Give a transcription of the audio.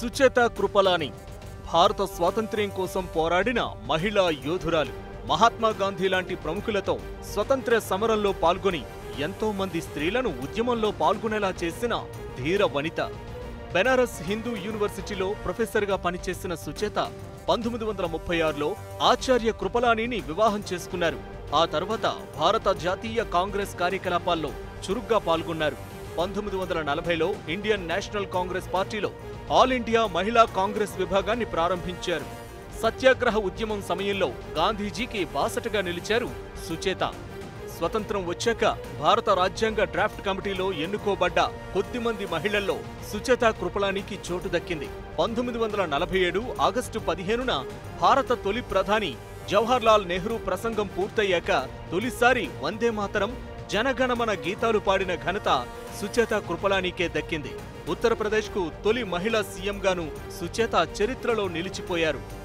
సుచేత కృపలాని భారత స్వాతంత్ర్యం కోసం పోరాడిన మహిళా యోధురాలు మహాత్మా గాంధీ లాంటి ప్రముఖులతో స్వతంత్ర సమరంలో పాల్గొని ఎంతో మంది స్త్రీలను ఉద్యమంలో పాల్గొనేలా చేసిన ధీర వనిత బెనారస్ హిందూ యూనివర్సిటీలో ప్రొఫెసర్గా పనిచేసిన సుచేత పంతొమ్మిది వందల ముప్పై ఆరులో ఆచార్య కృపలానిని వివాహం చేసుకున్నారు ఆ తర్వాత భారత జాతీయ కాంగ్రెస్ కార్యకలాపాల్లో చురుగ్గా పాల్గొన్నారు పంతొమ్మిది వందల నలభైలో ఇండియన్ నేషనల్ కాంగ్రెస్ పార్టీలో ఆల్ ఇండియా మహిళా కాంగ్రెస్ విభాగాన్ని ప్రారంభించారు సత్యాగ్రహ ఉద్యమం సమయంలో గాంధీజీకి బాసటగా నిలిచారు సుచేత స్వతంత్రం వచ్చాక భారత రాజ్యాంగ డ్రాఫ్ట్ కమిటీలో ఎన్నుకోబడ్డ కొద్దిమంది మహిళల్లో సుచేత కృపలానికి చోటు దక్కింది పంతొమ్మిది వందల నలభై ఏడు ఆగస్టు పదిహేనున భారత తొలి ప్రధాని జవహర్లాల్ నెహ్రూ ప్రసంగం పూర్తయ్యాక తొలిసారి వందే మాతరం జనగణమన గీతాలు పాడిన ఘనత సుచేత కృపలానికే దక్కింది ఉత్తరప్రదేశ్కు తొలి మహిళా సీఎంగాను సుచేత చరిత్రలో నిలిచిపోయారు